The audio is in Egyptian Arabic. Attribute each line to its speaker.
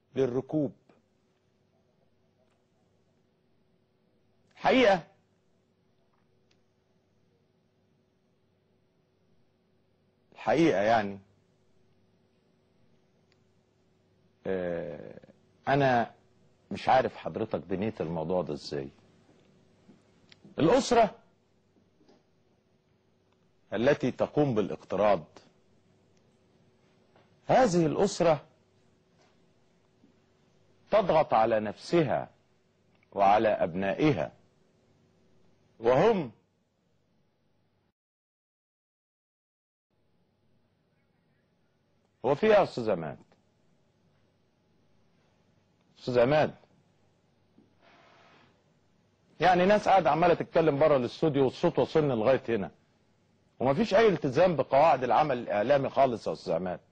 Speaker 1: للركوب حقيقة الحقيقة يعني آه، أنا مش عارف حضرتك بنيت الموضوع ده إزاي الأسرة التي تقوم بالاقتراض هذه الأسرة تضغط على نفسها وعلى أبنائها وهم هو في إيه يا أستاذ عماد أستاذ عماد يعني ناس قاعدة عمالة تتكلم بره الاستوديو والصوت وصلني لغاية هنا ومفيش أي التزام بقواعد العمل الإعلامي خالص يا أستاذ عماد